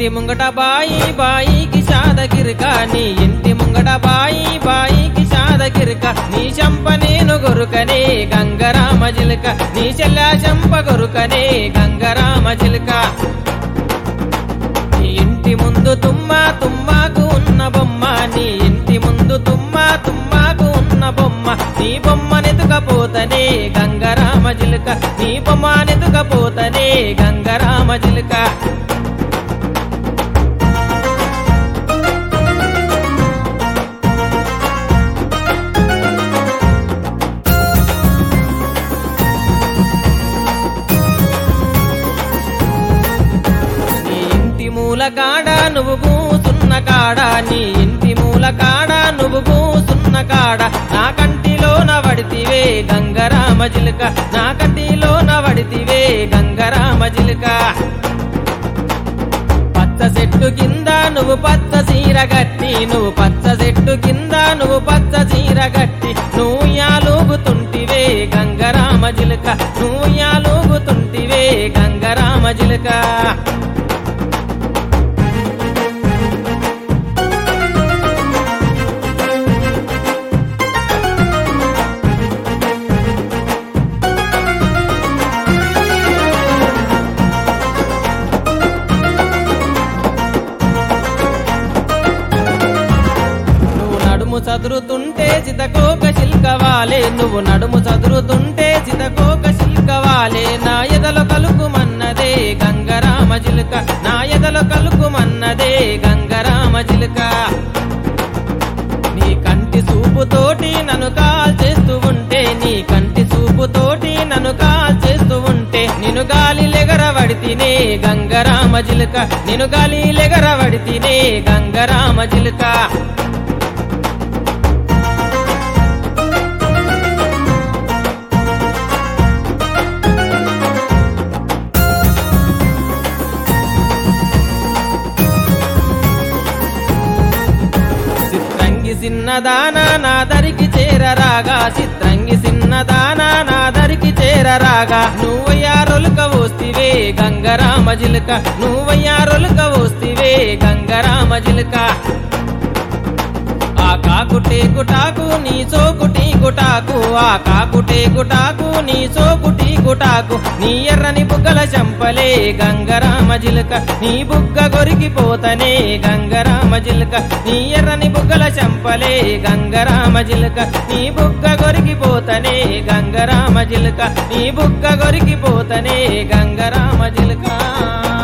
ఇంటి ముంగట బాయి బాయికి సాదగిరిక నీ ఇంటి ముంగట బాయి బాయికి సాదగిరిక నీ చంప నేను గొరుకనే గంగరామ జిలుక నీ చెల్ల చంప గొరుకనే గంగరామ జిలుక నీ ఇంటి ముందు తుమ్మ తుమ్మకు ఉన్న బొమ్మ నీ ఇంటి ముందు తుమ్మ తుమ్మకు ఉన్న బొమ్మ నీ బొమ్మనెతుకపోతనే గంగరామ జిలుక నీ బొమ్మనెతుకపోతనే గంగరామ జిలుక నీ ఇంటి మూల కాడ నువ్వు కూసున్న కాడ నీ ఇంటి మూల కాడ నువ్వు కూసున్న కాడ నా కంటిలో నవడితివే గంగరామ జిలుక నా కంటిలో నవడితివే గంగరామ జిలుక పచ్చ చెట్టు కింద నువ్వు పచ్చ చీర గట్టి నువ్వు పచ్చ చెట్టు కింద నువ్వు పచ్చ చీర గట్టి నువ్వు యాలుగుతుంటివే గంగరామ జిలుక నువ్వు యాలుగుతుంటివే గంగరామ జిలుక నువ్వు నడుము చదురుతుంటే చితకోక శిల్కవాలే నువ్వు నడుము చదురుతుంటే చితకోక శిల్కవాలే నా ఎదలో కలుకుమన్నదే గంగరామ జిలుక నా ఎదలో కలుకుమన్నదే గంగరామ జిలుక నీ కంటి చూపుతోటి నన్ను కాల్ చేస్తూ ఉంటే నీ కంటి చూపుతోటి నన్ను కాల్ చేస్తూ ఉంటే నిన్ను గాలి లెగరవడితినే గంగరామ జిలుక నిన్ను గాలి లెగరవడితినే గంగరామ జిలుక చిత్రంగి చిన్నదానా నా దరికి చేరరాగా చిత్రంగి చిన్నదానా నా దరికి చేరరాగా నువ్వయ్యా రొలుక వస్తివే గంగరామ జిలుక నువ్వయ్యా రొలుక వస్తివే గంగరామ జిలుక ఆ కాకుటే గుటాకు నీ చోకుటి గుటాకు ఆ కాకుటే గుటాకు నీ చోకుటి గుటాకు నీ ఎర్రని బుగ్గల చంపలే గంగరామ జిలుక నీ బుగ్గ గొరికిపోతనే గంగరామ జిలుక నీ ఎర్రని బుగ్గల చంపలే గంగరామ జిలుక నీ బుగ్గ గొరికిపోతనే గంగరామ జిలుక నీ బుగ్గ గొరికిపోతనే గంగరామ జిలుక